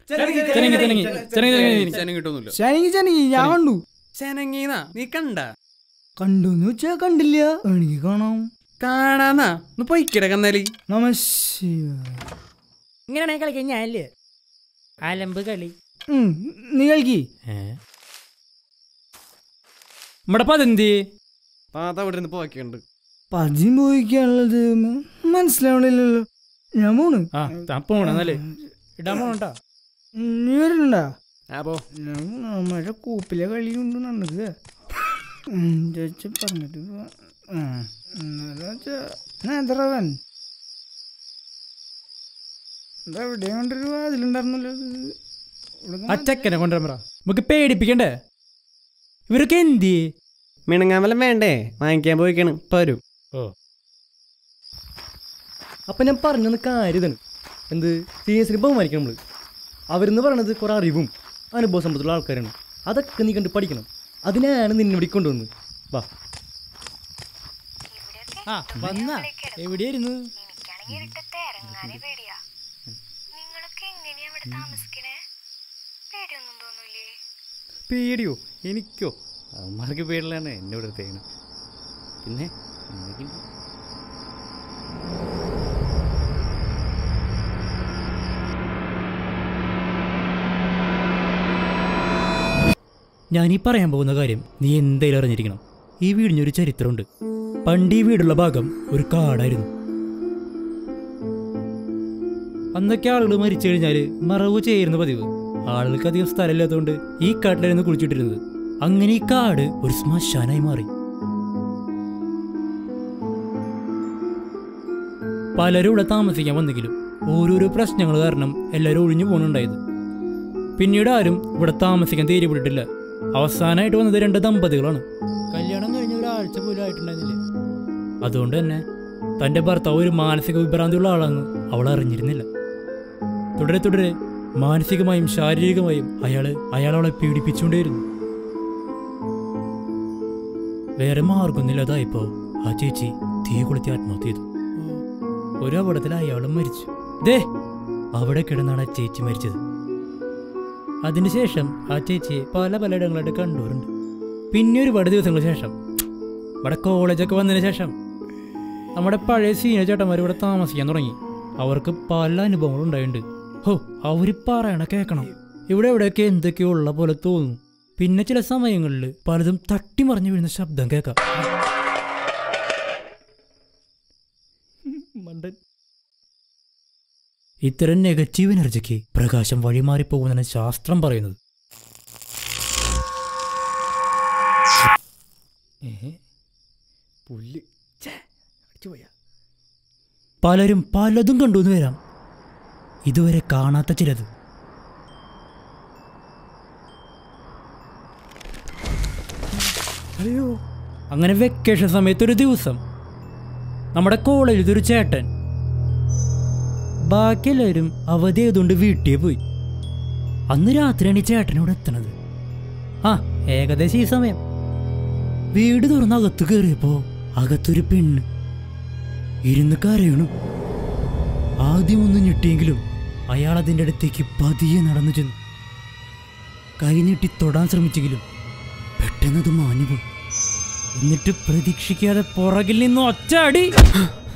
ചെനങ്ങി ചെനങ്ങി ചെനങ്ങി ചെനങ്ങി ചെനങ്ങിട്ടൊന്നുമില്ല ശനിക്ക് ശനിക്ക് ഞാൻ കണ്ടു ചെനങ്ങിന്നാ നീ കണ്ട കണ്ടു എന്ന് വെച്ചാ കണ്ടില്ല എനിക്ക് കാണാം കാണാന്നാ ഒന്ന് പൊയ്ക്കിട കന്നാലി നമശിവ ഇങ്ങനെയാണെങ്കിൽ കളിക്കാൻ ഞാനില്ലേ അലമ്പ് കളി നീ കളിക്ക് നമ്മുടെ പതെന്തി പാത അവിടെ നിന്ന് പോയിക്കുണ്ട് പതിയും പോയിക്കാനുള്ളത് മനസ്സിലാവണില്ലല്ലോ ഞാൻ പോണ് ആ താൻ പോണെന്നല്ലേ ഇടാൻ പോണട്ടാ നീ വരുന്നുണ്ടാ അപ്പോ ഞാൻ നമ്മുടെ കൂപ്പിലെ കളി കൊണ്ട് നടന്നത് ചേച്ചി പറഞ്ഞിട്ട് പോ. ആ, എന്നാലും വെച്ചാ, നേന്ത്രവൻ എന്താ ഇവിടെ കൊണ്ടൊരു വാതിലുണ്ടായിരുന്നല്ലോ ഇത്. ഇവിടെ ആ ചെക്കനെ കൊണ്ടുവരാൻ പറ നമുക്ക് പേടിപ്പിക്കണ്ടേ ഇവരൊക്കെ എന്തി മിണങ്ങാൻ വല്ലതും വേണ്ടേ വാങ്ങിക്കാൻ പോയിക്കാണ് ഇപ്പൊ വരും അപ്പം ഞാൻ പറഞ്ഞൊന്ന് കാര്യതാണ് എന്ത് സീനിയേഴ്സിന് ബഹുമാനിക്കണം നമ്മൾ അവരെന്ന് പറയണത് കുറേ അറിവും അനുഭവ സമ്പത്തുള്ള ആൾക്കാരാണ് അതൊക്കെ നീ കണ്ട് പഠിക്കണം അതിനാണ് നിന്നെ ഇവിടെ കൊണ്ടുവന്ന് വാ ആ വന്ന എവിടെയായിരുന്നു എനിക്കാണെങ്കിൽ ഇരുട്ടത്ത് ഇറങ്ങാനേ പേടിയാ നിങ്ങളൊക്കെ എങ്ങനെയാ ഇവിടെ താമസിക്കണേ പേടിയൊന്നും തോന്നൂലേ പേടിയോ എനിക്കോ അവന്മാർക്ക് പേടിലാണ് എന്നോട് എടുത്തേക്കണ് പിന്നെ എന്തൊക്കെയുണ്ട് ഞാൻ ഈ പറയാൻ പോകുന്ന കാര്യം നീ എന്തായാലും അറിഞ്ഞിരിക്കണം ഈ വീടിനൊരു ചരിത്രമുണ്ട് പണ്ട് ഈ വീടുള്ള ഭാഗം ഒരു കാടായിരുന്നു അന്നൊക്കെ ആളുകൾ മരിച്ചു കഴിഞ്ഞാൽ മറവ് ചെയ്യുന്ന പതിവ് ആളുകൾക്ക് അധികം സ്ഥലമില്ലാത്തതുകൊണ്ട് ഈ കാട്ടിലായിരുന്നു കുളിച്ചിട്ടിരുന്നത് അങ്ങനെ ഈ കാട് ഒരു ശ്മശാനായി മാറി പലരും ഇവിടെ താമസിക്കാൻ വന്നെങ്കിലും ഓരോരോ പ്രശ്നങ്ങൾ കാരണം എല്ലാവരും ഒഴിഞ്ഞു പോകുന്നുണ്ടായത് പിന്നീട് ആരും ഇവിടെ താമസിക്കാൻ തീരുപിടിട്ടില്ല അവസാനമായിട്ട് വന്നത് രണ്ട് ദമ്പതികളാണ് കല്യാണം കഴിഞ്ഞ ഒരാഴ്ച പോലും ആയിട്ടുണ്ടായിരുന്നില്ല അതുകൊണ്ട് തന്നെ തന്റെ ഭർത്താവ് ഒരു മാനസിക വിഭ്രാന്തിയുള്ള ആളാണെന്ന് അവൾ അറിഞ്ഞിരുന്നില്ല തുടരെ തുടരെ മാനസികമായും ശാരീരികമായും അയാള് അയാൾ അവളെ പീഡിപ്പിച്ചുകൊണ്ടേയിരുന്നു വേറെ മാർഗമൊന്നുമില്ലാതായപ്പോ ആ ചേച്ചി തീ കൊളുത്തി ആത്മഹത്യ ചെയ്തു ഒരു അപകടത്തിൽ അയാളും മരിച്ചു ദേ അവിടെ കിടന്നാണ് ആ ചേച്ചി മരിച്ചത് അതിനുശേഷം ആ ചേച്ചിയെ പല പലയിടങ്ങളായിട്ട് കണ്ടൂരുണ്ട് പിന്നെ ഒരുപാട് ദിവസങ്ങൾക്ക് ശേഷം ഇവിടെ കോളേജൊക്കെ വന്നതിന് ശേഷം നമ്മുടെ പഴയ സീനിയർ ചേട്ടന്മാർ ഇവിടെ താമസിക്കാൻ തുടങ്ങി അവർക്ക് പല അനുഭവങ്ങളും ഉണ്ടായിട്ടുണ്ട് ഹോ അവർ പറയണ കേൾക്കണം ഇവിടെ എവിടെയൊക്കെ എന്തൊക്കെയോ ഉള്ള പോലെ തോന്നും പിന്നെ ചില സമയങ്ങളിൽ പലതും തട്ടിമറിഞ്ഞു വീഴുന്ന ശബ്ദം കേൾക്കാം മണ്ടൻ ഇത്തരം നെഗറ്റീവ് എനർജിക്ക് പ്രകാശം വഴിമാറിപ്പോകുമെന്നാണ് ശാസ്ത്രം പറയുന്നത് പുല്ല് ഛേ, അടിച്ചു പോയാ പലരും പലതും കണ്ടുവന്ന് വരാം ഇതുവരെ കാണാത്ത ചിലത് അയ്യോ അങ്ങനെ വെക്കേഷൻ സമയത്ത് ഒരു ദിവസം നമ്മുടെ കോളേജിൽ ഒരു ചേട്ടൻ ബാക്കി എല്ലാവരും അവധി ആയതുകൊണ്ട് വീട്ടിൽ പോയി അന്ന് രാത്രിയാണ് ഈ ചേട്ടനോട് എത്തണത് ആ ഏകദേശം ഈ സമയം വീട് തുറന്ന് അകത്ത് കയറിയപ്പോ അകത്തൊരു പെണ്ണ് ഇരുന്ന് കരയണു ആദ്യം ഒന്ന് ഞെട്ടിയെങ്കിലും അയാൾ അതിൻ്റെ അടുത്തേക്ക് പതിയെ നടന്നു ചെന്നു കൈ നീട്ടി തൊടാൻ ശ്രമിച്ചെങ്കിലും പെട്ടെന്നത് മാഞ്ഞുപോയി എന്നിട്ട് പ്രതീക്ഷിക്കാതെ പുറകിൽ നിന്ന് ഒറ്റ അടി